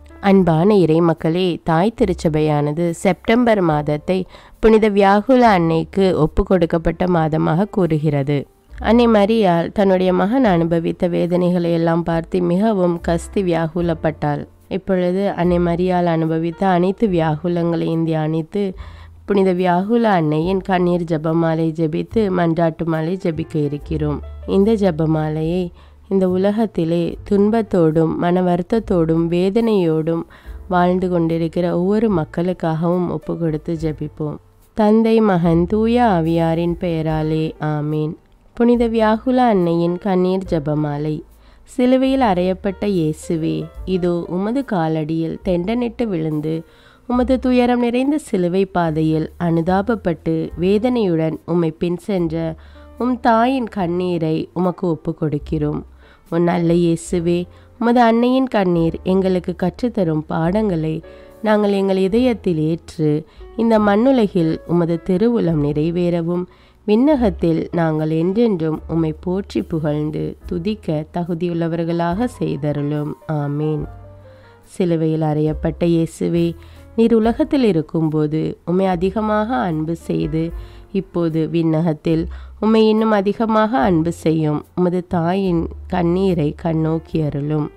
அன்பான இறை மக்களே தாய் திருச்சபையானது செப்டம்பர் மாதத்தை புனித வியாகுல அன்னைக்கு ஒப்பு கொடுக்கப்பட்ட மாதமாக கூறுகிறது அன்னை மரியாள் தன்னுடைய மகன் அனுபவித்த வேதனைகளை எல்லாம் பார்த்து மிகவும் கஸ்தி வியாகுலப்பட்டாள் இப்பொழுது அன்னை மரியாள் அனுபவித்த அனைத்து வியாகுலங்களையும் தியானித்து புனித வியாகுல அன்னையின் கண்ணீர் ஜெபமாலை ஜெபித்து மன்றாட்டு மாலை ஜெபிக்க இருக்கிறோம் இந்த ஜெபமாலையை இந்த உலகத்திலே துன்பத்தோடும் மன வருத்தத்தோடும் வேதனையோடும் வாழ்ந்து கொண்டிருக்கிற ஒவ்வொரு மக்களுக்காகவும் ஒப்பு கொடுத்து ஜெபிப்போம் தந்தை மகன் தூய ஆவியாரின் பெயராலே ஆமீன் புனித வியாகுல அன்னையின் கண்ணீர் ஜெபமாலை சிலுவையில் அறையப்பட்ட இயேசுவே இதோ உமது காலடியில் தெண்டனிட்டு விழுந்து உமது துயரம் நிறைந்த சிலுவை பாதையில் அனுதாபப்பட்டு வேதனையுடன் உம்மை பின் சென்ற உம் தாயின் கண்ணீரை உமக்கு ஒப்பு கொடுக்கிறோம் உன் நல்ல இயேசுவே உமது அன்னையின் கண்ணீர் எங்களுக்கு கற்றுத்தரும் பாடங்களை நாங்கள் எங்கள் இதயத்தில் ஏற்று இந்த மண்ணுலகில் உமது திருவுளம் நிறைவேறவும் விண்ணகத்தில் நாங்கள் என்றென்றும் உம்மை போற்றி புகழ்ந்து துதிக்க தகுதியுள்ளவர்களாக செய்தருளும் ஆமீன் சிலுவையில் அறையப்பட்ட இயேசுவே நீர் உலகத்தில் இருக்கும்போது உம்மை அதிகமாக அன்பு செய்து இப்போது விண்ணகத்தில் உம்மை இன்னும் அதிகமாக அன்பு செய்யும் உமது தாயின் கண்ணீரை கண்ணோக்கி அருளும்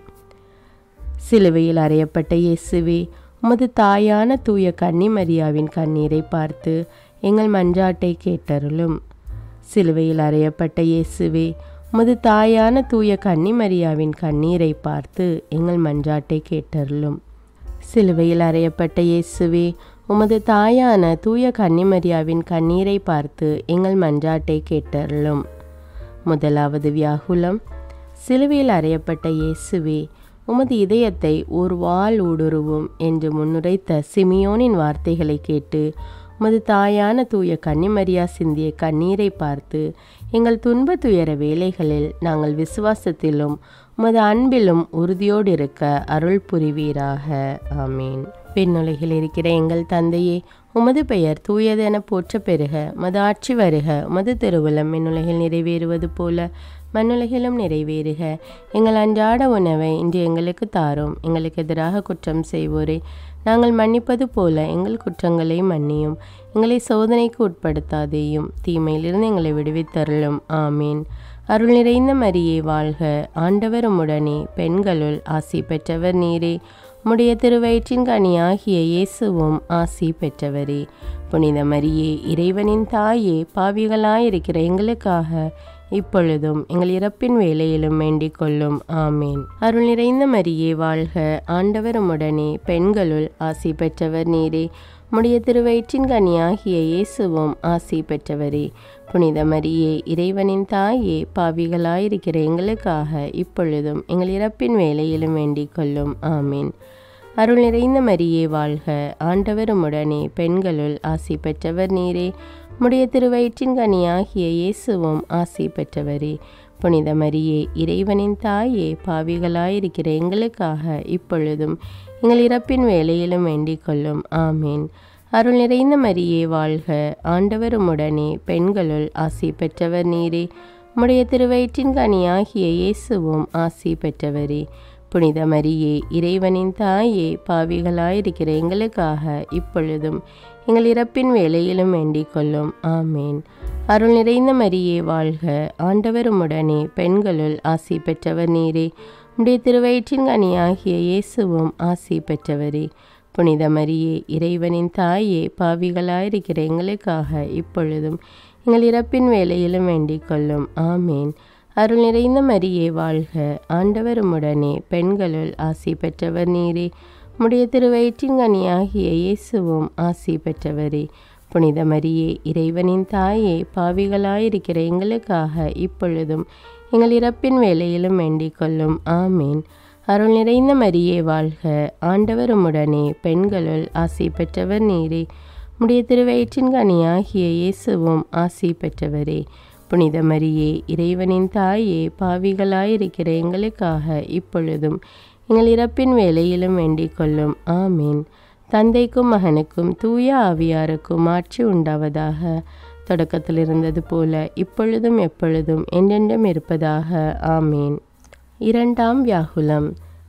சிலுவையில் அறையப்பட்ட இயேசுவே உமது தாயான தூய கன்னிமரியாவின் கண்ணீரை பார்த்து எங்கள் மன்றாட்டை கேட்டருளும் சிலுவையில் அறையப்பட்ட இயேசுவே உமது தாயான தூய கன்னிமரியாவின் கண்ணீரை பார்த்து எங்கள் மன்றாட்டை கேட்டருளும் சிலுவையில் அறையப்பட்ட இயேசுவே உமது தாயான தூய கன்னிமரியாவின் கண்ணீரை பார்த்து எங்கள் மன்றாட்டை கேட்டருளும் முதலாவது வியாகுலம் சிலுவையில் அறையப்பட்ட இயேசுவே உமது இதயத்தை ஒரு வாள் ஊடுருவும் என்று முன்னுரைத்த சிமியோனின் வார்த்தைகளை கேட்டு உமது தாயான தூய கன்னிமரியா சிந்திய கண்ணீரை பார்த்து எங்கள் துன்ப துயர வேலைகளில் நாங்கள் விசுவாசத்திலும் உமது அன்பிலும் உறுதியோடு இருக்க அருள் புரிவீராக ஆமீன் பெண்ணுலகில் இருக்கிற எங்கள் தந்தையே உமது பெயர் தூயதென போற்ற பெருக மது ஆட்சி வருக உமது திருவுளம் மின்னுலகில் நிறைவேறுவது போல மண்ணுலகிலும் நிறைவேறுக எங்கள் அன்றாட உணவை இன்று எங்களுக்கு தாரும் எங்களுக்கு எதிராக குற்றம் செய்வோரை நாங்கள் மன்னிப்பது போல எங்கள் குற்றங்களை மன்னியும் எங்களை சோதனைக்கு உட்படுத்தாதேயும் தீமையிலிருந்து எங்களை விடுவித்தருளும் ஆமீன் அருள் நிறைந்த மரியே வாழ்க ஆண்டவர் உம்முடனே பெண்களுள் ஆசி பெற்றவர் நீரே உம்முடைய திருவயிற்றின் கனியாகிய இயேசுவும் ஆசி பெற்றவரே புனித மரியே இறைவனின் தாயே பாவிகளாயிருக்கிற எங்களுக்காக இப்பொழுதும் எங்கள் இறப்பின் வேலையிலும் வேண்டிக் கொள்ளும் ஆமேன் அருள் நிறைந்த மரியே வாழ்க ஆண்டவர் உம்முடனே பெண்களுள் ஆசி பெற்றவர் நீரே உம்முடைய திருவயிற்றின் கனியாகிய இயேசுவும் ஆசி பெற்றவரே புனித மரியே இறைவனின் தாயே பாவிகளாயிருக்கிற எங்களுக்காக இப்பொழுதும் எங்கள் இறப்பின் வேலையிலும் வேண்டிக் கொள்ளும் ஆமீன் அருள் நிறைந்த மரியே வாழ்க ஆண்டவர் உம்முடனே பெண்களுள் ஆசி பெற்றவர் நீரே உம்முடைய திருவயிற்றின் கனியாகிய இயேசுவும் ஆசி பெற்றவரே புனித மரியே இறைவனின் தாயே பாவிகளாயிருக்கிற எங்களுக்காக இப்பொழுதும் எங்கள் இறப்பின் வேலையிலும் வேண்டிக் கொள்ளும் ஆமீன் அருள் நிறைந்த மரியே வாழ்க ஆண்டவர் உம்முடனே பெண்களுள் ஆசி பெற்றவர் நீரே உம்முடைய திருவயிற்றின் கனியாகிய இயேசுவும் ஆசி பெற்றவரே புனித மரியே இறைவனின் தாயே பாவிகளாயிருக்கிற எங்களுக்காக இப்பொழுதும் எங்கள் இறப்பின் வேலையிலும் வேண்டிக் கொள்ளும் ஆமேன் அருள் நிறைந்த மரியே வாழ்க ஆண்டவர் உம்முடனே பெண்களுள் ஆசி பெற்றவர் நீரே உடைய திருவயிற்றின் கனியாகிய இயேசுவும் ஆசி பெற்றவரே புனித மரியே இறைவனின் தாயே பாவிகளாயிருக்கிற எங்களுக்காக இப்பொழுதும் எங்கள் இறப்பின் வேலையிலும் வேண்டிக் கொள்ளும் ஆமேன் அருள் நிறைந்த மரியே வாழ்க ஆண்டவர் உம்முடனே பெண்களுள் ஆசி பெற்றவர் நீரே உம்முடைய திருவயிற்றின் கனியாகிய இயேசுவும் ஆசி பெற்றவரே புனித மரியே இறைவனின் தாயே பாவிகளாயிருக்கிற எங்களுக்காக இப்பொழுதும் எங்கள் இறப்பின் வேலையிலும் வேண்டிக் கொள்ளும் ஆமேன் அருள் நிறைந்த மரியே வாழ்க ஆண்டவர் உம்முடனே பெண்களுள் ஆசி பெற்றவர் நீரே உம்முடைய திருவயிற்றின் கனியாகிய இயேசுவும் ஆசி பெற்றவரே புனித மரியே இறைவனின் தாயே பாவிகளாயிருக்கிற எங்களுக்காக இப்பொழுதும் எங்கள் இறப்பின் வேலையிலும் வேண்டிக் கொள்ளும் ஆமீன் தந்தைக்கும் மகனுக்கும் தூய ஆவியாருக்கும் ஆட்சி உண்டாவதாக தொடக்கத்தில் இருந்தது போல இப்பொழுதும் எப்பொழுதும் என்றென்றும் இருப்பதாக ஆமீன் இரண்டாம் வியாகுலம்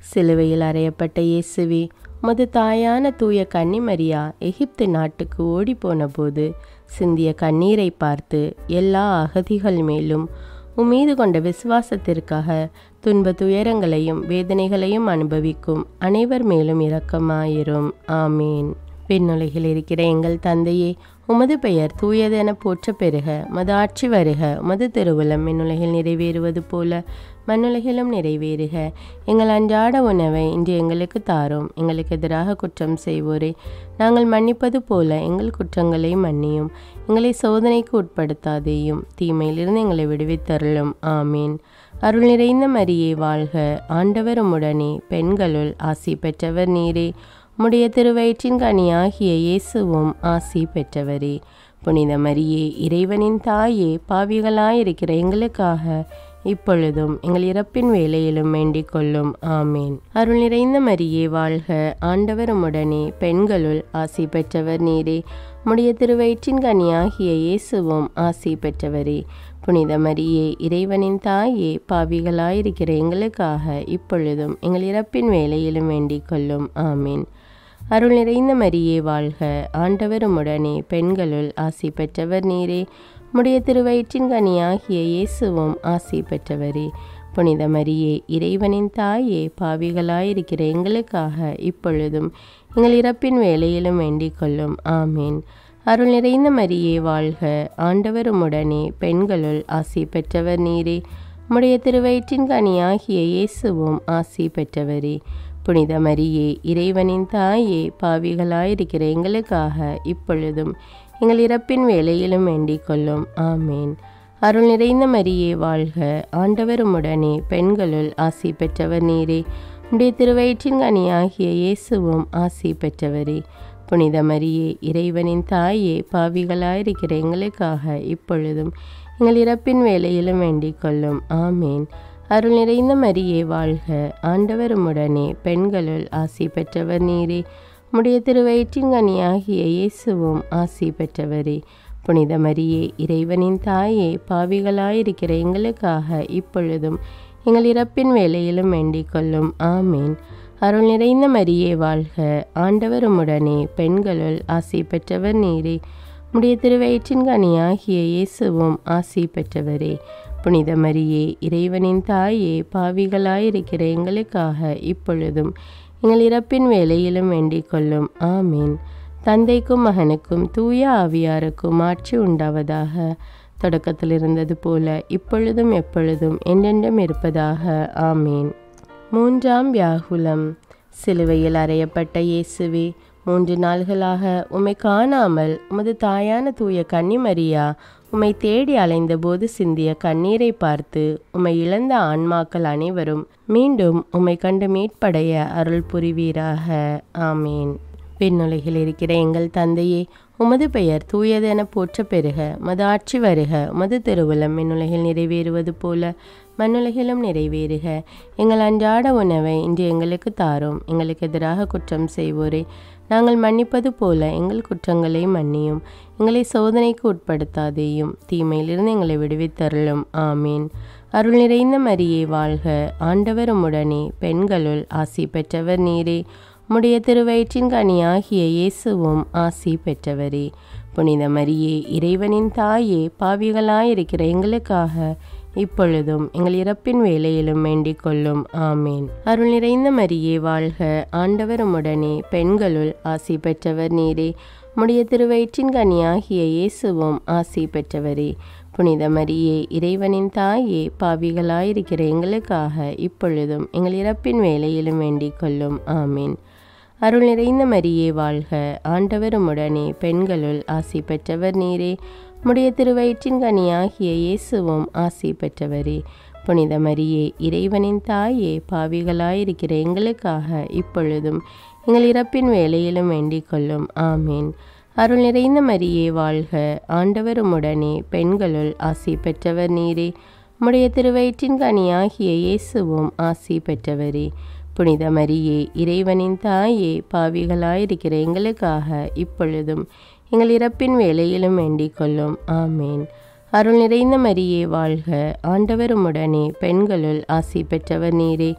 சிலுவையில் அறையப்பட்ட இயேசுவே உமது தாயான தூய கன்னிமரியா எகிப்து நாட்டுக்கு ஓடிப்போன போது சிந்திய கண்ணீரை பார்த்து எல்லா அகதிகள் மேலும் உம்மீது கொண்ட விசுவாசத்திற்காக துன்ப துயரங்களையும் வேதனைகளையும் அனுபவிக்கும் அனைவர் மேலும் இரக்கமாயிரும் ஆமீன் விண்ணுலகில் இருக்கிற எங்கள் தந்தையே உமது பெயர் தூயதென போற்ற பெறுக மது ஆட்சி வருக மது திருவுளம் விண்ணுலகில் நிறைவேறுவது போல மண்ணுலகிலும் நிறைவேறுக எங்கள் அன்றாட உணவை இன்று எங்களுக்கு தாரும் எங்களுக்கு எதிராக குற்றம் செய்வோரே நாங்கள் மன்னிப்பது போல எங்கள் குற்றங்களை மன்னியும் எங்களை சோதனைக்கு உட்படுத்தாதேயும் தீமையிலிருந்து எங்களை விடுவித்தருளும் ஆமீன் அருள் நிறைந்த மரியே வாழ்க ஆண்டவர் உம்முடனே பெண்களுள் ஆசி பெற்றவர் நீரே உம்முடைய திருவயிற்றின் கனியாகிய இயேசுவும் ஆசி பெற்றவரே புனித மரியே இறைவனின் தாயே பாவிகளாயிருக்கிற எங்களுக்காக இப்பொழுதும் எங்கள் இறப்பின் வேலையிலும் வேண்டிக் கொள்ளும் ஆமேன் அருள் நிறைந்த மரியே வாழ்க ஆண்டவர் உம்முடனே பெண்களுள் ஆசி பெற்றவர் நீரே உம்முடைய திருவயிற்றின் கனியாகிய இயேசுவும் ஆசி பெற்றவரே புனித மரியே இறைவனின் தாயே பாவிகளாயிருக்கிற எங்களுக்காக இப்பொழுதும் எங்கள் இறப்பின் வேலையிலும் வேண்டிக் கொள்ளும் ஆமீன் அருள் நிறைந்த மரியே வாழ்க ஆண்டவர் உம்முடனே பெண்களுள் ஆசி பெற்றவர் நீரே உம்முடைய திருவயிற்றின் கனியாகிய இயேசுவும் ஆசி பெற்றவரே புனித மரியே இறைவனின் தாயே பாவிகளாயிருக்கிற எங்களுக்காக இப்பொழுதும் எங்கள் இறப்பின் வேலையிலும் வேண்டிக் கொள்ளும் ஆமீன் அருள் நிறைந்த மரியே வாழ்க ஆண்டவர் உம்முடனே பெண்களுள் ஆசி பெற்றவர் நீரே உம்முடைய திருவயிற்றின் கனியாகிய இயேசுவும் ஆசி பெற்றவரே புனித மரியே இறைவனின் தாயே பாவிகளாயிருக்கிற எங்களுக்காக இப்பொழுதும் எங்கள் இறப்பின் வேலையிலும் வேண்டிக் கொள்ளும் ஆமேன் அருள் நிறைந்த மரியே வாழ்க ஆண்டவர் உம்முடனே பெண்களுள் ஆசி பெற்றவர் நீரே உடைய திருவயிற்றின் கனியாகிய இயேசுவும் ஆசி பெற்றவரே புனித மரியே இறைவனின் தாயே பாவிகளாயிருக்கிற எங்களுக்காக இப்பொழுதும் எங்கள் இறப்பின் வேலையிலும் வேண்டிக் கொள்ளும் ஆமேன் அருள் நிறைந்த மரியே வாழ்க ஆண்டவர் உம்முடனே பெண்களுள் ஆசி பெற்றவர் நீரே உம்முடைய திருவயிற்றின் கனியாகிய இயேசுவும் ஆசி பெற்றவரே புனித மரியே இறைவனின் தாயே பாவிகளாயிருக்கிற எங்களுக்காக இப்பொழுதும் எங்கள் இறப்பின் வேலையிலும் வேண்டிக் கொள்ளும் ஆமேன் அருள் நிறைந்த மரியே வாழ்க ஆண்டவர் உம்முடனே பெண்களுள் ஆசி பெற்றவர் நீரே உம்முடைய திருவயிற்றின் கனியாகிய இயேசுவும் ஆசி பெற்றவரே புனித மரியே இறைவனின் தாயே பாவிகளாயிருக்கிற எங்களுக்காக இப்பொழுதும் எங்கள் இறப்பின் வேலையிலும் வேண்டிக் கொள்ளும் ஆமீன் தந்தைக்கும் மகனுக்கும் தூய ஆவியாருக்கும் ஆட்சி உண்டாவதாக தொடக்கத்தில் இருந்தது போல இப்பொழுதும் எப்பொழுதும் என்றென்றும் இருப்பதாக ஆமீன் மூன்றாம் வியாகுலம் சிலுவையில் அறையப்பட்ட இயேசுவே மூன்று நாள்களாக உம்மை காணாமல் உமது தாயான தூய கன்னிமரியா உம்மை தேடி அலைந்தபோது சிந்திய கண்ணீரை பார்த்து உம்மை இழந்த ஆன்மாக்கள் அனைவரும் மீண்டும் உம்மை கண்டு மீட்படைய அருள் புரிவீராக ஆமீன் விண்ணுலகில் இருக்கிற எங்கள் தந்தையே உமது பெயர் தூயதென போற்ற பெறுக மது ஆட்சி வருக மது திருவுளம் விண்ணுலகில் நிறைவேறுவது போல மண்ணுலகிலும் நிறைவேறுக எங்கள் அன்றாட உணவை இன்று எங்களுக்கு தாரும் எங்களுக்கு எதிராக குற்றம் செய்வோரே நாங்கள் மன்னிப்பது போல எங்கள் குற்றங்களை மன்னியும் எங்களை சோதனைக்கு உட்படுத்தாதேயும் தீமையிலிருந்து எங்களை விடுவித்தருளும் ஆமீன் அருள் நிறைந்த மரியே வாழ்க ஆண்டவர் உம்முடனே பெண்களுள் ஆசி பெற்றவர் நீரே உம்முடைய திருவயிற்றின் கனியாகிய இயேசுவும் ஆசி பெற்றவரே புனித மரியே இறைவனின் தாயே பாவிகளாயிருக்கிற எங்களுக்காக இப்பொழுதும் எங்கள் இறப்பின் வேலையிலும் வேண்டிக் கொள்ளும் ஆமேன் அருள் நிறைந்த மரியே வாழ்க ஆண்டவர் உம்முடனே பெண்களுள் ஆசி பெற்றவர் நீரே உம்முடைய திருவயிற்றின் கனியாகிய இயேசுவும் ஆசி பெற்றவரே புனித மரியே இறைவனின் தாயே பாவிகளாயிருக்கிற எங்களுக்காக இப்பொழுதும் எங்கள் இறப்பின் வேலையிலும் வேண்டிக் கொள்ளும் ஆமீன் அருள் நிறைந்த மரியே வாழ்க ஆண்டவர் உம்முடனே பெண்களுள் ஆசி பெற்றவர் நீரே உம்முடைய திருவயிற்றின் கனியாகிய இயேசுவும் ஆசி பெற்றவரே புனித மரியே இறைவனின் தாயே பாவிகளாயிருக்கிற எங்களுக்காக இப்பொழுதும் எங்கள் இறப்பின் வேலையிலும் வேண்டிக் கொள்ளும் ஆமீன் அருள் நிறைந்த மரியே வாழ்க ஆண்டவர் உம்முடனே பெண்களுள் ஆசி பெற்றவர் நீரே உம்முடைய திருவயிற்றின் கனியாகிய இயேசுவும் ஆசி பெற்றவரே புனித மரியே இறைவனின் தாயே பாவிகளாயிருக்கிற எங்களுக்காக இப்பொழுதும் எங்கள் இறப்பின் வேலையிலும் வேண்டிக் கொள்ளும் ஆமேன் அருள் நிறைந்த மரியே வாழ்க ஆண்டவர் உம்முடனே பெண்களுள் ஆசி பெற்றவர் நீரே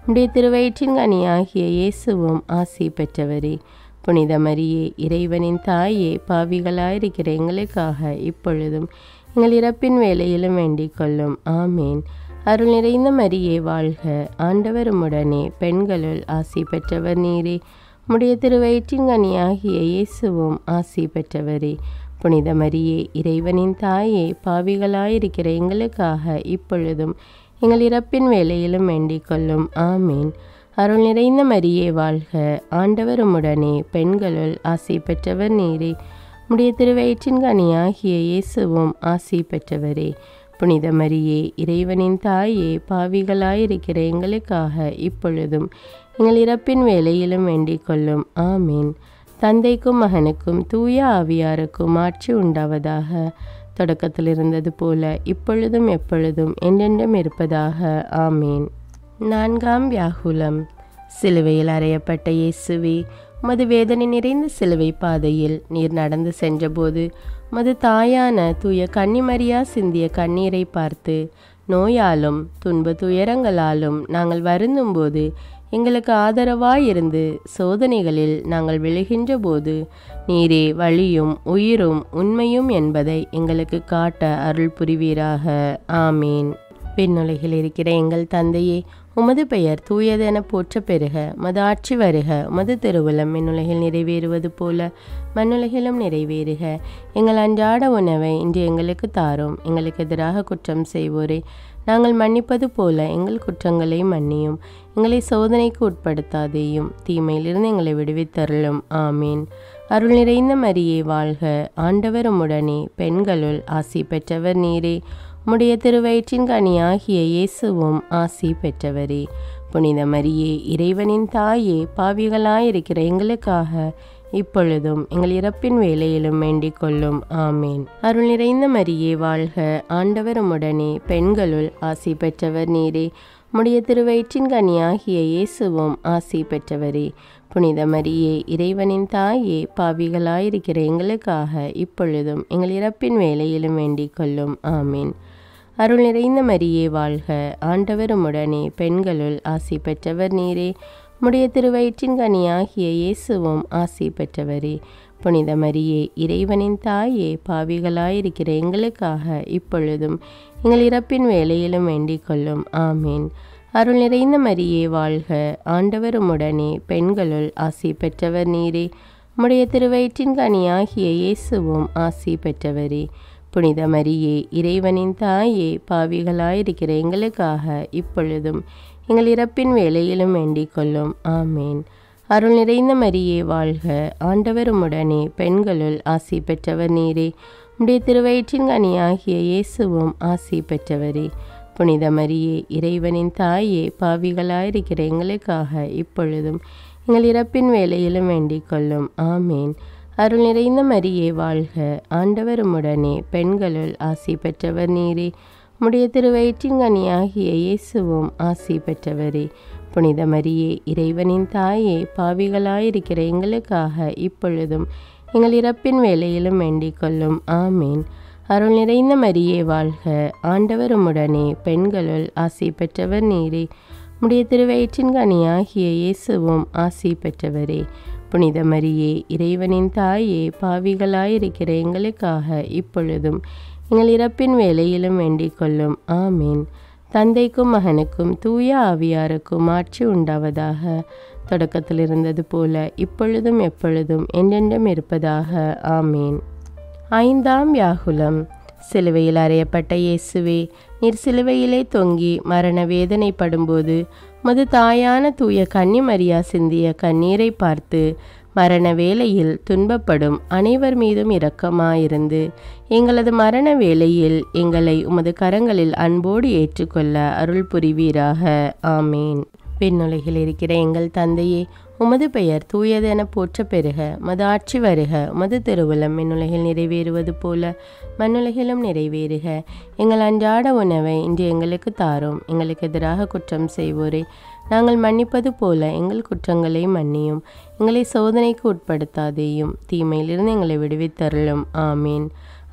உடைய திருவயிற்றின் கனியாகிய இயேசுவும் ஆசி பெற்றவரே புனித மரியே இறைவனின் தாயே பாவிகளாயிருக்கிற எங்களுக்காக இப்பொழுதும் எங்கள் இறப்பின் வேலையிலும் வேண்டிக் கொள்ளும் ஆமேன் அருள் நிறைந்த மரியே வாழ்க ஆண்டவருமுடனே பெண்களுள் ஆசி பெற்றவர் நீரே உடைய திருவயிற்றின் கனியாகிய இயேசுவும் ஆசி பெற்றவரே புனித மரியே இறைவனின் தாயே பாவிகளாயிருக்கிற எங்களுக்காக இப்பொழுதும் எங்கள் இறப்பின் வேலையிலும் வேண்டிக் கொள்ளும் ஆமீன் அருள் நிறைந்த மரியே வாழ்க ஆண்டவருமுடனே பெண்களுள் ஆசி பெற்றவர் நீரே உடைய திருவயிற்றின் கனியாகிய இயேசுவும் ஆசி பெற்றவரே புனித மரியே இறைவனின் தாயே பாவிகளாயிருக்கிற எங்களுக்காக இப்பொழுதும் எங்கள் இறப்பின் வேலையிலும் வேண்டிக் கொள்ளும் ஆமீன் தந்தைக்கும் மகனுக்கும் தூய ஆவியாருக்கும் ஆட்சி உண்டாவதாக தொடக்கத்தில் இருந்தது போல இப்பொழுதும் எப்பொழுதும் என்றென்றும் இருப்பதாக ஆமீன் நான்காம் வியாகுலம் சிலுவையில் அறையப்பட்ட இயேசுவே மது வேதனை நிறைந்த சிலுவை பாதையில் நீர் நடந்து சென்றபோது மது தாயான தூய கன்னிமரியா சிந்திய கண்ணீரை பார்த்து நோயாலும் துன்ப துயரங்களாலும் நாங்கள் வருந்தும்போது எங்களுக்கு ஆதரவாயிருந்து சோதனைகளில் நாங்கள் விழுகின்ற போது நீரே வழியும் உயிரும் உண்மையும் என்பதை எங்களுக்கு காட்ட அருள் புரிவீராக ஆமீன் விண்ணுலகில் இருக்கிற எங்கள் தந்தையே உமது பெயர் தூயதென போற்ற பெறுக மது ஆட்சி வருக மது திருவுளம் விண்ணுலகில் நிறைவேறுவது போல மண்ணுலகிலும் நிறைவேறுக எங்கள் அன்றாட உணவை இன்று எங்களுக்கு தாரும் எங்களுக்கு எதிராக குற்றம் செய்வோரே நாங்கள் மன்னிப்பது போல எங்கள் குற்றங்களை மன்னியும் எங்களை சோதனைக்கு உட்படுத்தாதேயும் தீமையிலிருந்து எங்களை விடுவித்தருளும் ஆமீன் அருள் நிறைந்த மரியே வாழ்க ஆண்டவர் உம்முடனே பெண்களுள் ஆசி பெற்றவர் நீரே உம்முடைய திருவயிற்றின் கனியாகிய இயேசுவும் ஆசி பெற்றவரே புனித மரியே இறைவனின் தாயே பாவிகளாயிருக்கிற எங்களுக்காக இப்பொழுதும் எங்கள் இறப்பின் வேலையிலும் வேண்டிக் கொள்ளும் ஆமேன் அருள் நிறைந்த மரியே வாழ்க ஆண்டவர் உம்முடனே பெண்களுள் ஆசி பெற்றவர் நீரே உம்முடைய திருவயிற்றின் கனியாகிய இயேசுவும் ஆசி பெற்றவரே புனித மரியே இறைவனின் தாயே பாவிகளாயிருக்கிற எங்களுக்காக இப்பொழுதும் எங்கள் இறப்பின் வேலையிலும் வேண்டிக் கொள்ளும் ஆமீன் அருள் நிறைந்த மரியே வாழ்க ஆண்டவர் உம்முடனே பெண்களுள் ஆசி பெற்றவர் நீரே உம்முடைய திருவயிற்றின் கனியாகிய இயேசுவும் ஆசி பெற்றவரே புனித மரியே இறைவனின் தாயே பாவிகளாயிருக்கிற எங்களுக்காக இப்பொழுதும் எங்கள் இறப்பின் வேலையிலும் வேண்டிக் கொள்ளும் ஆமீன் அருள் நிறைந்த மரியே வாழ்க ஆண்டவர் உம்முடனே பெண்களுள் ஆசி பெற்றவர் நீரே உம்முடைய திருவயிற்றின் கனியாகிய இயேசுவும் ஆசி பெற்றவரே புனித மரியே இறைவனின் தாயே பாவிகளாயிருக்கிற எங்களுக்காக இப்பொழுதும் எங்கள் இறப்பின் வேலையிலும் வேண்டிக் கொள்ளும் ஆமேன் அருள் நிறைந்த மரியே வாழ்க ஆண்டவர் உம்முடனே பெண்களுள் ஆசி பெற்றவர் நீரே உம்முடைய திருவயிற்றின் கனியாகிய இயேசுவும் ஆசி பெற்றவரே புனித மரியே இறைவனின் தாயே பாவிகளாயிருக்கிற எங்களுக்காக இப்பொழுதும் எங்கள் இறப்பின் வேலையிலும் வேண்டிக் கொள்ளும் ஆமேன் அருள் நிறைந்த மரியே வாழ்க ஆண்டவர் உம்முடனே பெண்களுள் ஆசி பெற்றவர் நீரே உம்முடைய திருவயிற்றின் கனியாகிய இயேசுவும் ஆசி பெற்றவரே புனித மரியே இறைவனின் தாயே பாவிகளாயிருக்கிற எங்களுக்காக இப்பொழுதும் எங்கள் இறப்பின் வேலையிலும் வேண்டிக் கொள்ளும் ஆமேன் அருள் நிறைந்த மரியே வாழ்க ஆண்டவர் உம்முடனே பெண்களுள் ஆசி பெற்றவர் நீரே உம்முடைய திருவயிற்றின் கனியாகிய இயேசுவும் ஆசி பெற்றவரே புனித மரியே இறைவனின் தாயே பாவிகளாயிருக்கிற எங்களுக்காக இப்பொழுதும் எங்கள் இறப்பின் வேலையிலும் வேண்டிக் கொள்ளும் ஆமீன் தந்தைக்கும் மகனுக்கும் தூய ஆவியாருக்கும் ஆட்சி உண்டாவதாக தொடக்கத்தில் இருந்தது போல இப்பொழுதும் எப்பொழுதும் என்றென்றும் இருப்பதாக ஆமீன் ஐந்தாம் வியாகுலம் சிலுவையில் அறையப்பட்ட இயேசுவே நீர் சிலுவையிலே தொங்கி மரண வேதனைப்படும்போது மது தாயான தூய கன்னிமரியா சிந்திய கண்ணீரை பார்த்து மரண வேளையில் துன்பப்படும் அனைவர் மீதும் இரக்கமாயிருந்து எங்களது மரண வேளையில் எங்களை உமது கரங்களில் அன்போடு ஏற்றுக்கொள்ள அருள் புரிவீராக ஆமேன் விண்ணுலகில் இருக்கிற எங்கள் தந்தையே உமது பெயர் தூயதென போற்ற பெறுக மது ஆட்சி வருக மது திருவுளம் விண்ணுலகில் நிறைவேறுவது போல மண்ணுலகிலும் நிறைவேறுக எங்கள் அன்றாட உணவை இன்று எங்களுக்கு தாரும் எங்களுக்கு எதிராக குற்றம் செய்வோரே நாங்கள் மன்னிப்பது போல எங்கள் குற்றங்களை மன்னியும் எங்களை சோதனைக்கு உட்படுத்தாதேயும் தீமையிலிருந்து எங்களை விடுவித்தருளும் ஆமீன்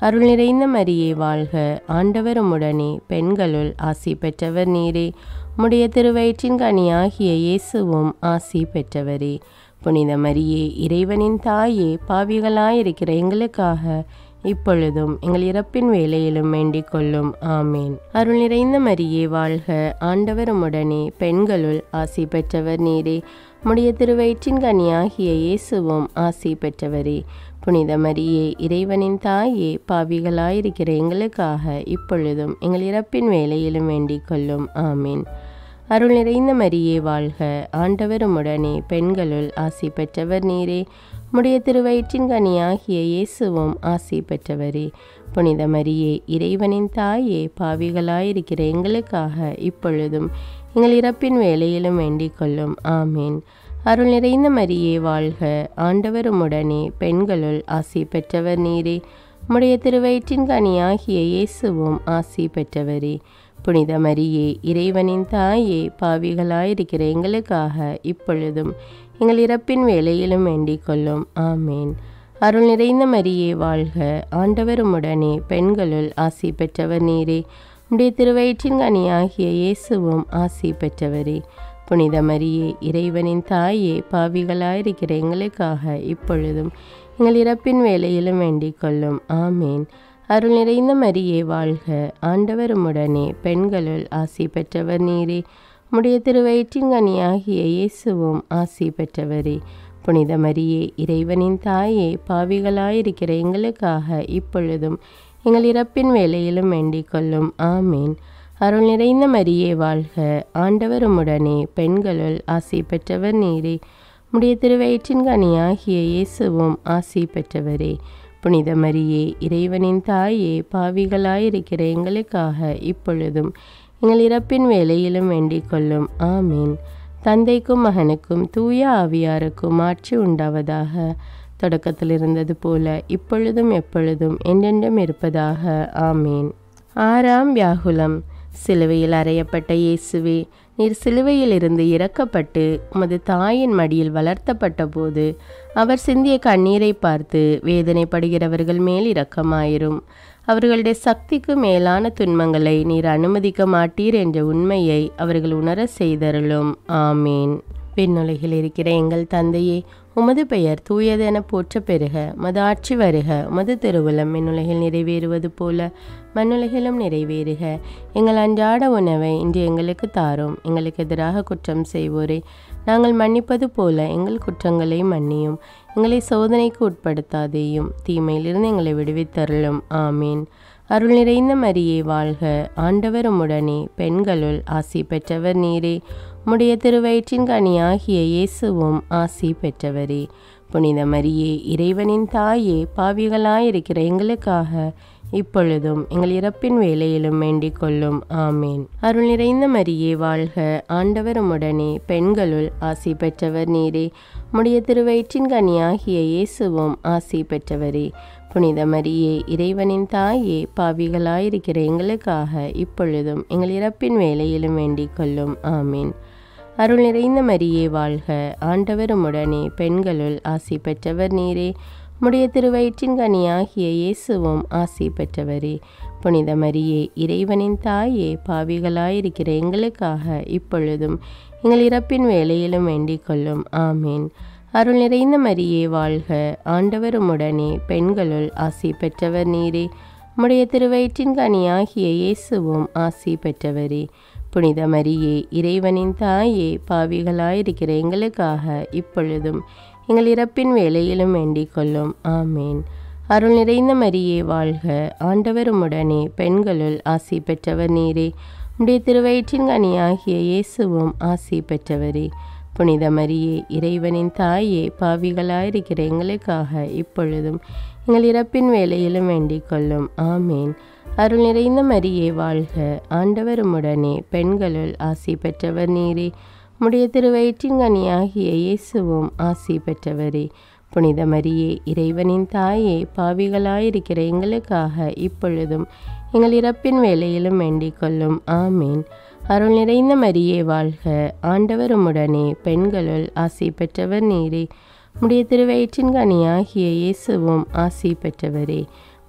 அருள் நிறைந்த மரியே வாழ்க ஆண்டவர் உம்முடனே பெண்களுள் ஆசி பெற்றவர் நீரே உம்முடைய திருவயிற்றின் கனியாகிய இயேசுவும் ஆசி பெற்றவரே புனித மரியே இறைவனின் தாயே பாவிகளாயிருக்கிற எங்களுக்காக இப்பொழுதும் எங்கள் இறப்பின் வேலையிலும் வேண்டிக் கொள்ளும் ஆமேன் அருள் நிறைந்த மரியே வாழ்க ஆண்டவர் உம்முடனே பெண்களுள் ஆசி பெற்றவர் நீரே உம்முடைய திருவயிற்றின் கனியாகிய இயேசுவும் ஆசி பெற்றவரே புனித மரியே இறைவனின் தாயே பாவிகளாயிருக்கிற எங்களுக்காக இப்பொழுதும் எங்கள் இறப்பின் வேலையிலும் வேண்டிக் கொள்ளும் ஆமீன் அருள் நிறைந்த மரியே வாழ்க ஆண்டவர் உம்முடனே பெண்களுள் ஆசி பெற்றவர் நீரே உம்முடைய திருவயிற்றின் கனியாகிய இயேசுவும் ஆசி பெற்றவரே புனித மரியே இறைவனின் தாயே பாவிகளாயிருக்கிற எங்களுக்காக இப்பொழுதும் எங்கள் இறப்பின் வேலையிலும் வேண்டிக் கொள்ளும் ஆமீன் அருள் நிறைந்த மரியே வாழ்க ஆண்டவர் உம்முடனே பெண்களுள் ஆசி பெற்றவர் நீரே உம்முடைய திருவயிற்றின் கனியாகிய இயேசுவும் ஆசி பெற்றவரே புனித மரியே இறைவனின் தாயே பாவிகளாயிருக்கிற எங்களுக்காக இப்பொழுதும் எங்கள் இறப்பின் வேலையிலும் வேண்டிக் கொள்ளும் ஆமேன் அருள் நிறைந்த மரியே வாழ்க ஆண்டவர் உம்முடனே பெண்களுள் ஆசி பெற்றவர் நீரே உடைய திருவயிற்றின் கனியாகிய இயேசுவும் ஆசி பெற்றவரே புனித மரியே இறைவனின் தாயே பாவிகளாயிருக்கிற எங்களுக்காக இப்பொழுதும் எங்கள் இறப்பின் வேலையிலும் வேண்டிக் கொள்ளும் ஆமேன் அருள் நிறைந்த மரியே வாழ்க ஆண்டவர் உம்முடனே பெண்களுள் ஆசி பெற்றவர் நீரே உம்முடைய திருவயிற்றின் கனியாகிய இயேசுவும் ஆசி பெற்றவரே புனித மரியே இறைவனின் தாயே பாவிகளாயிருக்கிற எங்களுக்காக இப்பொழுதும் எங்கள் இறப்பின் வேலையிலும் வேண்டிக் கொள்ளும் ஆமேன் அருள் நிறைந்த மரியே வாழ்க ஆண்டவர் உம்முடனே பெண்களுள் ஆசி பெற்றவர் நீரே உம்முடைய திருவயிற்றின் கனியாகிய இயேசுவும் ஆசி பெற்றவரே புனித மரியே இறைவனின் தாயே பாவிகளாயிருக்கிற எங்களுக்காக இப்பொழுதும் எங்கள் இறப்பின் வேலையிலும் வேண்டிக் கொள்ளும் ஆமீன் தந்தைக்கும் மகனுக்கும் தூய ஆவியாருக்கும் ஆட்சி உண்டாவதாக தொடக்கத்தில் இருந்தது போல இப்பொழுதும் எப்பொழுதும் என்றென்றும் இருப்பதாக ஆமீன் ஆறாம் வியாகுலம் சிலுவையில் அறையப்பட்ட இயேசுவே நீர் சிலுவையில் இருந்து இறக்கப்பட்டு உமது தாயின் மடியில் வளர்த்தப்பட்ட போது அவர் சிந்திய கண்ணீரை பார்த்து வேதனைப்படுகிறவர்கள் மேல் இரக்கமாயிரும் அவர்களுடைய சக்திக்கு மேலான துன்பங்களை நீர் அனுமதிக்க மாட்டீர் என்ற உண்மையை அவர்கள் உணர செய்தருளும் ஆமீன் விண்ணுலகில் இருக்கிற எங்கள் தந்தையே உமது பெயர் தூயதென போற்ற பெறுக மது ஆட்சி வருக மது திருவுளம் விண்ணுலகில் நிறைவேறுவது போல மண்ணுலகிலும் நிறைவேறுக எங்கள் அன்றாட உணவை இன்று எங்களுக்கு தாரும் எங்களுக்கு எதிராக குற்றம் செய்வோரே நாங்கள் மன்னிப்பது போல எங்கள் குற்றங்களை மன்னியும் எங்களை சோதனைக்கு உட்படுத்தாதேயும் தீமையிலிருந்து எங்களை விடுவித்தருளும் ஆமீன் அருள் நிறைந்த மரியே வாழ்க ஆண்டவர் உம்முடனே பெண்களுள் ஆசி பெற்றவர் நீரே உம்முடைய திருவயிற்றின் கனியாகிய இயேசுவும் ஆசி பெற்றவரே புனித மரியே இறைவனின் தாயே பாவிகளாயிருக்கிற எங்களுக்காக இப்பொழுதும் எங்கள் இறப்பின் வேலையிலும் வேண்டிக் கொள்ளும் ஆமேன் அருள் நிறைந்த மரியே வாழ்க ஆண்டவர் உம்முடனே பெண்களுள் ஆசி பெற்றவர் நீரே உம்முடைய திருவயிற்றின் கனியாகிய இயேசுவும் ஆசி பெற்றவரே புனித மரியே இறைவனின் தாயே பாவிகளாயிருக்கிற எங்களுக்காக இப்பொழுதும் எங்கள் இறப்பின் வேலையிலும் வேண்டிக் கொள்ளும் ஆமீன் அருள் நிறைந்த மரியே வாழ்க ஆண்டவர் உம்முடனே பெண்களுள் ஆசி பெற்றவர் நீரே உம்முடைய திருவயிற்றின் கனியாகிய இயேசுவும் ஆசி பெற்றவரே புனித மரியே இறைவனின் தாயே பாவிகளாயிருக்கிற எங்களுக்காக இப்பொழுதும் எங்கள் இறப்பின் வேலையிலும் வேண்டிக் கொள்ளும் ஆமீன் அருள் நிறைந்த மரியே வாழ்க ஆண்டவர் உம்முடனே பெண்களுள் ஆசி பெற்றவர் நீரே உம்முடைய திருவயிற்றின் கனியாகிய இயேசுவும் ஆசி பெற்றவரே புனித மரியே இறைவனின் தாயே பாவிகளாயிருக்கிற எங்களுக்காக இப்பொழுதும் எங்கள் இறப்பின் வேலையிலும் வேண்டிக் கொள்ளும் ஆமேன் அருள் நிறைந்த மரியே வாழ்க ஆண்டவர் உம்முடனே பெண்களுள் ஆசி பெற்றவர் நீரே உம்முடைய திருவயிற்றின் கனியாகிய இயேசுவும் ஆசி பெற்றவரே புனித மரியே இறைவனின் தாயே பாவிகளாயிருக்கிற எங்களுக்காக இப்பொழுதும் எங்கள் இறப்பின் வேலையிலும் வேண்டிக் கொள்ளும் ஆமேன் அருள் நிறைந்த மரியே வாழ்க ஆண்டவர் உம்முடனே பெண்களுள் ஆசி பெற்றவர் நீரே உம்முடைய திருவயிற்றின் கனியாகிய இயேசுவும் ஆசி பெற்றவரே புனித மரியே இறைவனின் தாயே பாவிகளாயிருக்கிற எங்களுக்காக இப்பொழுதும் எங்கள் இறப்பின் வேலையிலும் வேண்டிக் கொள்ளும் ஆமேன் அருள் நிறைந்த மரியே வாழ்க ஆண்டவர் உம்முடனே பெண்களுள் ஆசி பெற்றவர் நீரே உம்முடைய திருவயிற்றின் கனியாகிய இயேசுவும் ஆசி பெற்றவரே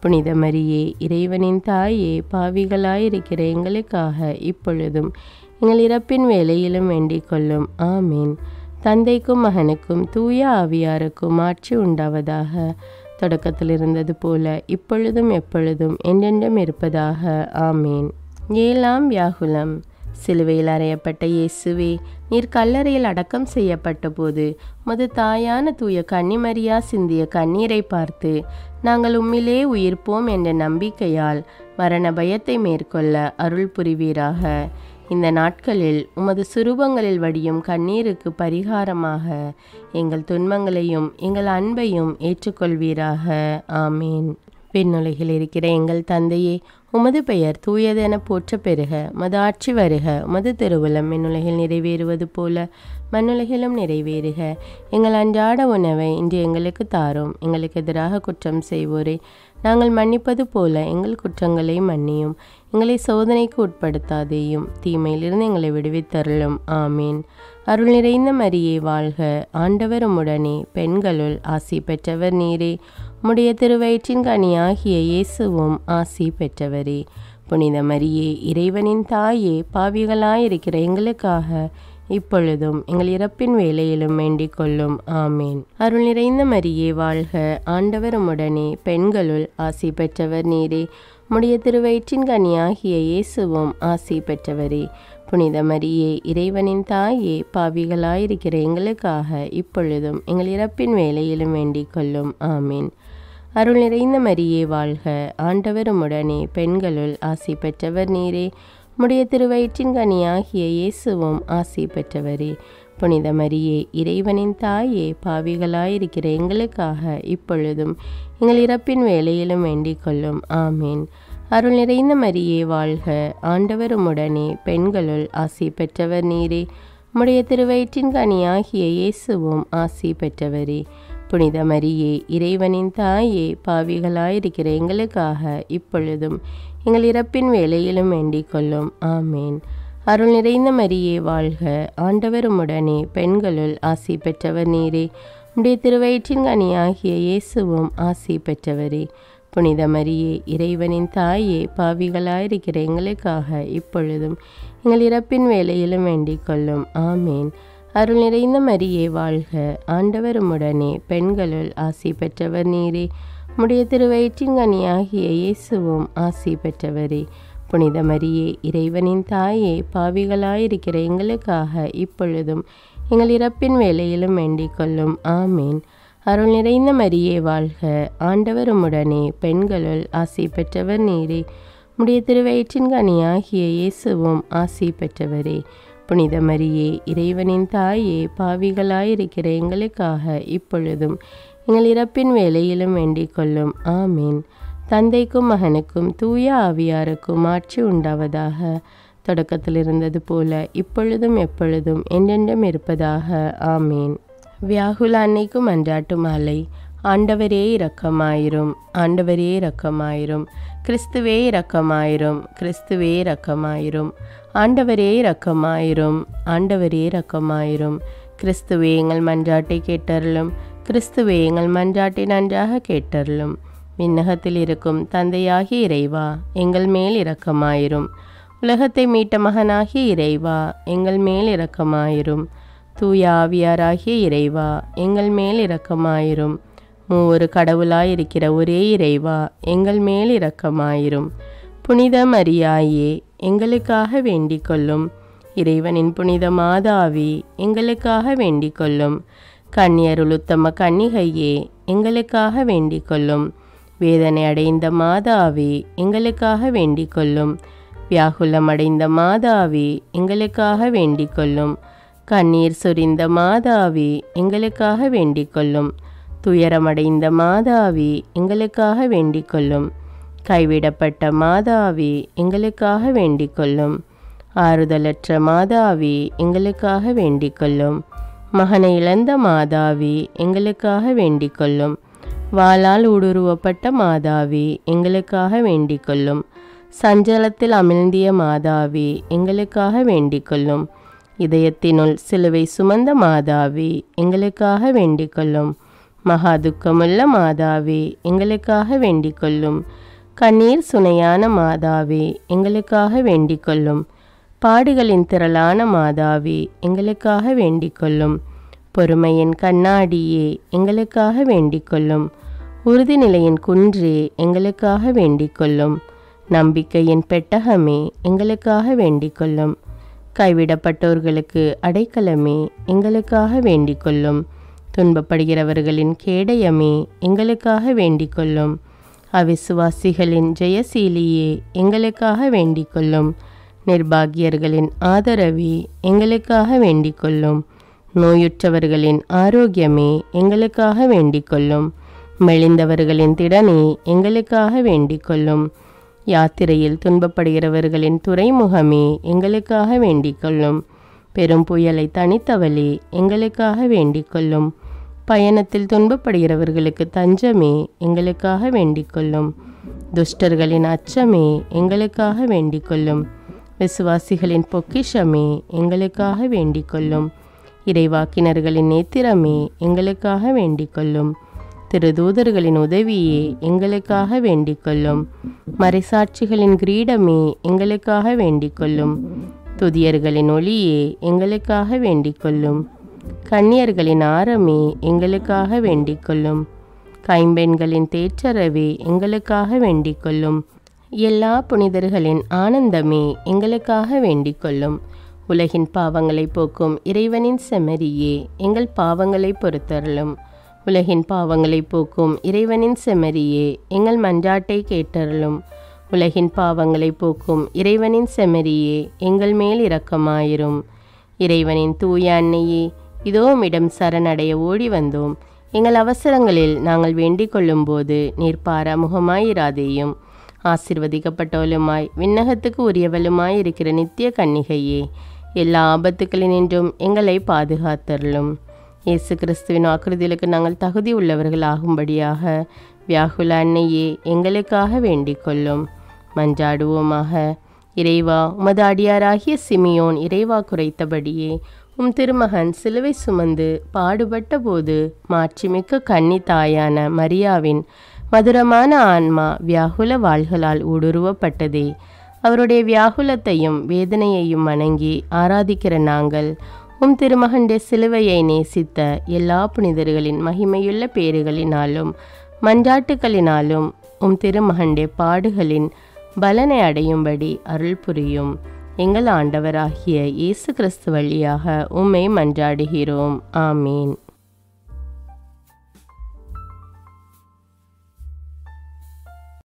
புனித மரியே இறைவனின் தாயே பாவிகளாயிருக்கிற எங்களுக்காக இப்பொழுதும் எங்கள் இறப்பின் வேலையிலும் வேண்டிக் கொள்ளும் ஆமீன் தந்தைக்கும் மகனுக்கும் தூய ஆவியாருக்கும் ஆட்சி உண்டாவதாக தொடக்கத்தில் இருந்தது போல இப்பொழுதும் எப்பொழுதும் என்றென்றும் இருப்பதாக ஆமீன் ஏழாம் வியாகுலம் சிலுவையில் அறையப்பட்ட இயேசுவே நீர் கல்லறையில் அடக்கம் செய்யப்பட்ட போது மது தாயான தூய கன்னிமரியா சிந்திய கண்ணீரை பார்த்து நாங்கள் உம்மிலே உயிர்ப்போம் என்ற நம்பிக்கையால் மரண பயத்தை மேற்கொள்ள அருள் புரிவீராக இந்த நாட்களில் உமது சுரூபங்களில் வடியும் கண்ணீருக்கு பரிகாரமாக எங்கள் துன்பங்களையும் எங்கள் அன்பையும் ஏற்றுக்கொள்வீராக ஆமீன் விண்ணுலகில் இருக்கிற எங்கள் தந்தையே உமது பெயர் தூயதென போற்ற பெறுக மது ஆட்சி வருக மது திருவுளம் விண்ணுலகில் நிறைவேறுவது போல மண்ணுலகிலும் நிறைவேறுக எங்கள் அன்றாட உணவை இன்று எங்களுக்கு தாரும் எங்களுக்கு எதிராக குற்றம் செய்வோரே நாங்கள் மன்னிப்பது போல எங்கள் குற்றங்களை மன்னியும் எங்களை சோதனைக்கு உட்படுத்தாதேயும் தீமையிலிருந்து எங்களை விடுவித்தருளும் ஆமீன் அருள் நிறைந்த மரியே வாழ்க ஆண்டவர் உம்முடனே பெண்களுள் ஆசி பெற்றவர் நீரே உம்முடைய திருவயிற்றின் கனியாகிய இயேசுவும் ஆசி பெற்றவரே புனித மரியே இறைவனின் தாயே பாவிகளாயிருக்கிற எங்களுக்காக இப்பொழுதும் எங்கள் இறப்பின் வேலையிலும் வேண்டிக் கொள்ளும் ஆமீன் அருள் நிறைந்த மரியே வாழ்க ஆண்டவர் உம்முடனே பெண்களுள் ஆசி பெற்றவர் நீரே உம்முடைய திருவயிற்றின் கனியாகிய இயேசுவும் ஆசி பெற்றவரே புனித மரியே இறைவனின் தாயே பாவிகளாயிருக்கிற எங்களுக்காக இப்பொழுதும் எங்கள் இறப்பின் வேலையிலும் வேண்டிக் கொள்ளும் ஆமீன் அருள் நிறைந்த மரியே வாழ்க ஆண்டவர் உம்முடனே பெண்களுள் ஆசி பெற்றவர் நீரே உம்முடைய திருவயிற்றின் கனியாகிய இயேசுவும் ஆசி பெற்றவரே புனித மரியே இறைவனின் தாயே பாவிகளாயிருக்கிற எங்களுக்காக இப்பொழுதும் எங்கள் இறப்பின் வேலையிலும் வேண்டிக் கொள்ளும் ஆமீன் அருள் நிறைந்த மரியே வாழ்க ஆண்டவர் உம்முடனே பெண்களுள் ஆசி பெற்றவர் நீரே உம்முடைய திருவயிற்றின் கனியாகிய இயேசுவும் ஆசி பெற்றவரே புனித மரியே இறைவனின் தாயே பாவிகளாயிருக்கிற எங்களுக்காக இப்பொழுதும் எங்கள் இறப்பின் வேலையிலும் வேண்டிக் கொள்ளும் ஆமேன் அருள் நிறைந்த மரியே வாழ்க ஆண்டவர் உம்முடனே பெண்களுள் ஆசி பெற்றவர் நீரே உம்முடைய திருவயிற்றின் கனியாகிய இயேசுவும் ஆசி பெற்றவரே புனித மரியே இறைவனின் தாயே பாவிகளாயிருக்கிற எங்களுக்காக இப்பொழுதும் எங்கள் இறப்பின் வேலையிலும் வேண்டிக் கொள்ளும் ஆமேன் அருள் நிறைந்த மரியே வாழ்க ஆண்டவர் உம்முடனே பெண்களுள் ஆசி பெற்றவர் நீரே உம்முடைய திருவயிற்றின் கனியாகிய இயேசுவும் ஆசி பெற்றவரே புனித மரியே இறைவனின் தாயே பாவிகளாயிருக்கிற எங்களுக்காக இப்பொழுதும் எங்கள் இறப்பின் வேலையிலும் வேண்டிக் கொள்ளும் ஆமேன் அருள் நிறைந்த மரியே வாழ்க ஆண்டவர் உம்முடனே பெண்களுள் ஆசி பெற்றவர் நீரே உம்முடைய திருவயிற்றின் கனியாகிய இயேசுவும் ஆசி பெற்றவரே புனித மரியே இறைவனின் தாயே பாவிகளாயிருக்கிற எங்களுக்காக இப்பொழுதும் எங்கள் இறப்பின் வேலையிலும் வேண்டிக் கொள்ளும் ஆமீன் தந்தைக்கும் மகனுக்கும் தூய ஆவியாருக்கும் ஆட்சி உண்டாவதாக தொடக்கத்தில் இருந்தது போல இப்பொழுதும் எப்பொழுதும் என்றென்றும் இருப்பதாக ஆமீன் வியாகுல அன்னைக்கும் அன்றாட்டு மாலை ஆண்டவரே இரக்கமாயிரும் ஆண்டவரே இரக்கமாயிரும் கிறிஸ்துவே இரக்கமாயிரும் கிறிஸ்துவே இரக்கமாயிரும் ஆண்டவரே இரக்கமாயிரும் ஆண்டவரே இரக்கமாயிரும் கிறிஸ்துவே எங்கள் மன்றாட்டை கேட்டருளும் கிறிஸ்துவே எங்கள் மன்றாட்டை நன்றாக கேட்டருளும் விண்ணகத்தில் இருக்கும் தந்தையாகிய இறைவா எங்கள் மேல் இரக்கமாயிரும் உலகத்தை மீட்ட மகனாகிய இறைவா எங்கள் மேல் இரக்கமாயிரும் தூய ஆவியாராகிய இறைவா எங்கள் மேல் இரக்கமாயிரும் மூவொரு கடவுளாயிருக்கிற ஒரே இறைவா எங்கள் மேல் இரக்கமாயிரும் புனித மரியாயே எங்களுக்காக வேண்டிக் கொள்ளும் இறைவனின் புனித மாதாவி எங்களுக்காக வேண்டிக் கொள்ளும் கன்னியருளுத்தம கன்னிகையே எங்களுக்காக வேண்டிக் கொள்ளும் வேதனை அடைந்த மாதாவி எங்களுக்காக வேண்டிக் கொள்ளும் வியாகுலம் அடைந்த மாதாவி எங்களுக்காக வேண்டிக் கொள்ளும் கண்ணீர் சொரிந்த மாதாவி எங்களுக்காக வேண்டிக் கொள்ளும் துயரமடைந்த மாதாவி எங்களுக்காக வேண்டிக் கொள்ளும் கைவிடப்பட்ட மாதாவி எங்களுக்காக வேண்டிக் கொள்ளும் ஆறுதலற்ற மாதாவி எங்களுக்காக வேண்டிக் கொள்ளும் மகனை இழந்த மாதாவி எங்களுக்காக வேண்டிக் கொள்ளும் வாளால் ஊடுருவப்பட்ட மாதாவி எங்களுக்காக வேண்டிக் கொள்ளும் சஞ்சலத்தில் அமிழ்ந்திய மாதாவி எங்களுக்காக வேண்டிக் கொள்ளும் இதயத்தினுள் சிலுவை சுமந்த மாதாவி எங்களுக்காக வேண்டிக் கொள்ளும் மகா துக்கமுள்ள மாதாவே எங்களுக்காக வேண்டிக் கொள்ளும் கண்ணீர் சுனையான மாதாவே எங்களுக்காக வேண்டிக் கொள்ளும் பாடுகளின் திரளான மாதாவே எங்களுக்காக வேண்டிக் கொள்ளும் பொறுமையின் கண்ணாடியே எங்களுக்காக வேண்டிக் கொள்ளும் உறுதிநிலையின் குன்றே எங்களுக்காக வேண்டிக் கொள்ளும் நம்பிக்கையின் பெட்டகமே எங்களுக்காக வேண்டிக் கொள்ளும் கைவிடப்பட்டோர்களுக்கு அடைக்கலமே எங்களுக்காக வேண்டிக் கொள்ளும் துன்பப்படுகிறவர்களின் கேடயமே எங்களுக்காக வேண்டிக் கொள்ளும் அவிசுவாசிகளின் ஜெயசீலியே எங்களுக்காக வேண்டிக் கொள்ளும் நிர்பாகியர்களின் ஆதரவே எங்களுக்காக வேண்டிக் கொள்ளும் நோயுற்றவர்களின் ஆரோக்கியமே எங்களுக்காக வேண்டிக் கொள்ளும் மெலிந்தவர்களின் திடனே எங்களுக்காக வேண்டிக் கொள்ளும் யாத்திரையில் துன்பப்படுகிறவர்களின் துறைமுகமே எங்களுக்காக வேண்டிக் கொள்ளும் பெரும் புயலை தனித்தவளே எங்களுக்காக வேண்டிக் கொள்ளும் பயணத்தில் துன்பப்படுகிறவர்களுக்கு தஞ்சமே எங்களுக்காக வேண்டிக் கொள்ளும் துஷ்டர்களின் அச்சமே எங்களுக்காக வேண்டிக் கொள்ளும் விசுவாசிகளின் பொக்கிஷமே எங்களுக்காக வேண்டிக் கொள்ளும் இறைவாக்கினர்களின் நேத்திரமே எங்களுக்காக வேண்டிக் கொள்ளும் திருதூதர்களின் உதவியே எங்களுக்காக வேண்டிக் கொள்ளும் மறைசாட்சிகளின் கிரீடமே எங்களுக்காக வேண்டிக் கொள்ளும் துதியர்களின் ஒளியே எங்களுக்காக வேண்டிக் கொள்ளும் கன்னியர்களின் ஆரமே எங்களுக்காக வேண்டிக் கொள்ளும் கைம்பெண்களின் தேற்றரவே எங்களுக்காக வேண்டிக் கொள்ளும் எல்லா புனிதர்களின் ஆனந்தமே எங்களுக்காக வேண்டிக் கொள்ளும் உலகின் பாவங்களை போக்கும் இறைவனின் செமரியே எங்கள் பாவங்களை பொறுத்தருளும் உலகின் பாவங்களை போக்கும் இறைவனின் செமரியே எங்கள் மன்றாட்டை கேட்டருளும் உலகின் பாவங்களை போக்கும் இறைவனின் செமரியே எங்கள் மேல் இரக்கமாயிரும் இறைவனின் தூய அன்னையே இதோ உம்மிடம் சரணடைய ஓடி வந்தோம் எங்கள் அவசரங்களில் நாங்கள் வேண்டிக் கொள்ளும்போது நீர் பாராமுகமாயிராதேயும் ஆசிர்வதிக்கப்பட்டவளுமாய் விண்ணகத்துக்கு உரியவளுமாய் இருக்கிற நித்திய கன்னிகையே எல்லா ஆபத்துக்களினின்றும் எங்களை பாதுகாத்தருளும் இயேசு கிறிஸ்துவின் வாக்குறுதிகளுக்கு நாங்கள் தகுதி உள்ளவர்கள் ஆகும்படியாக வியாகுல அன்னையே எங்களுக்காக வேண்டிக் கொள்ளும் மஞ்சாடுவோமாக இறைவா உமது அடியாராகிய சிமியோன் இறைவா குறைத்தபடியே உம் திருமகன் சிலுவை சுமந்து பாடுபட்ட போது மாட்சிமிக்க கன்னி தாயான மரியாவின் மதுரமான ஆன்மா வியாகுல வாள்களால் ஊடுருவப்பட்டதே அவருடைய வியாகுலத்தையும் வேதனையையும் வணங்கி ஆராதிக்கிற நாங்கள் உம் திருமகனுடைய சிலுவையை நேசித்த எல்லா புனிதர்களின் மகிமையுள்ள பேறுகளினாலும் மன்றாட்டுகளினாலும் உம் திருமகனுடைய பாடுகளின் பலனை அடையும்படி அருள் புரியும் எங்கள் ஆண்டவராகிய இயேசு கிறிஸ்து வழியாக உம்மை மன்றாடுகிறோம் ஆமீன்